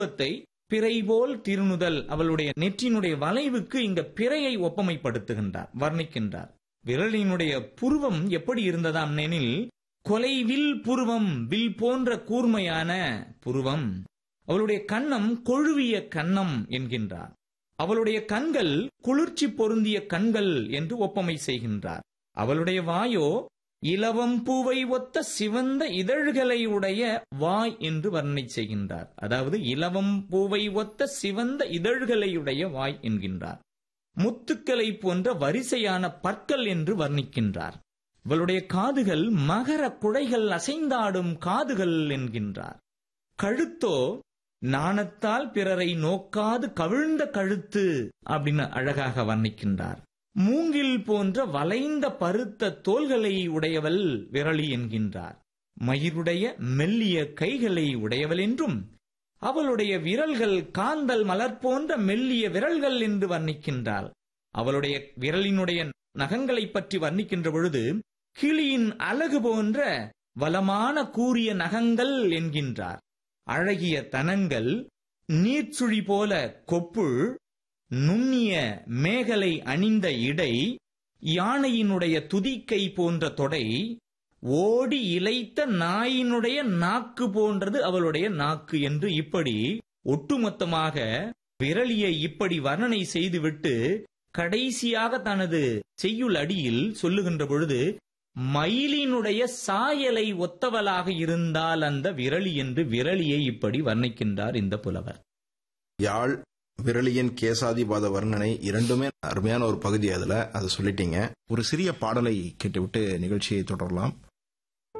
புருவத்தை பிறை போல் திருணுதல் அவளுடைய நெற்றினுடைய வளைவுக்கு இங்க பிறையை ஒப்பமைப்படுத்துகின்றார் வர்ணிக்கின்றார் விரலினுடைய புருவம் எப்படி இருந்ததாம் எனில் கொலைவில் புருவம் வில் போன்ற கூர்மையான புருவம் அவளுடைய கன்னம் கொழுவிய கன்னம் என்கின்றார் அவளுடைய கண்கள் குளிர்ச்சி பொருந்திய கண்கள் என்று ஒப்பமை செய்கின்றார் அவளுடைய வாயோ இலவம் பூவை ஒத்த சிவந்த இதழ்களை உடைய வாய் என்று வர்ணனை செய்கின்றார் அதாவது இலவம் பூவை ஒத்த சிவந்த இதழ்களையுடைய வாய் என்கின்றார் முத்துக்களை போன்ற வரிசையான பற்கள் என்று வர்ணிக்கின்றார் இவளுடைய காதுகள் மகர குழைகள் அசைந்தாடும் காதுகள் என்கின்றார் கழுத்தோ நாணத்தால் பிறரை நோக்காது கவிழ்ந்த கழுத்து அப்படின்னு அழகாக வர்ணிக்கின்றார் மூங்கில் போன்ற வளைந்த பருத்த தோள்களை உடையவள் விரலி என்கின்றார் மயிருடைய மெல்லிய கைகளை உடையவள் என்றும் அவளுடைய விரல்கள் காந்தல் மலர் போன்ற மெல்லிய விரல்கள் என்று வர்ணிக்கின்றாள் அவளுடைய விரலினுடைய நகங்களை பற்றி வர்ணிக்கின்ற பொழுது கிளியின் அழகு போன்ற வளமான கூறிய நகங்கள் என்கின்றார் அழகிய தனங்கள் நீர்ச்சுழி போல கொப்புள் நுண்ணிய மேகலை அணிந்த இடை யானையினுடைய துதிக்கை போன்ற தொடை ஓடி இளைத்த நாயினுடைய நாக்கு போன்றது அவளுடைய நாக்கு என்று இப்படி ஒட்டுமொத்தமாக விரலியை இப்படி வர்ணனை செய்துவிட்டு கடைசியாக தனது செய்யுள் அடியில் சொல்லுகின்ற பொழுது மயிலினுடைய சாயலை ஒத்தவளாக இருந்தால் அந்த விரலி என்று விரலியை இப்படி வர்ணிக்கின்றார் இந்த புலவர் யாழ் விரலியன் கேசாதிபாத வர்ணனை இரண்டுமே அருமையான ஒரு பகுதி அதுல அதை சொல்லிட்டீங்க ஒரு சிறிய பாடலை கேட்டுவிட்டு நிகழ்ச்சியை தொடரலாம்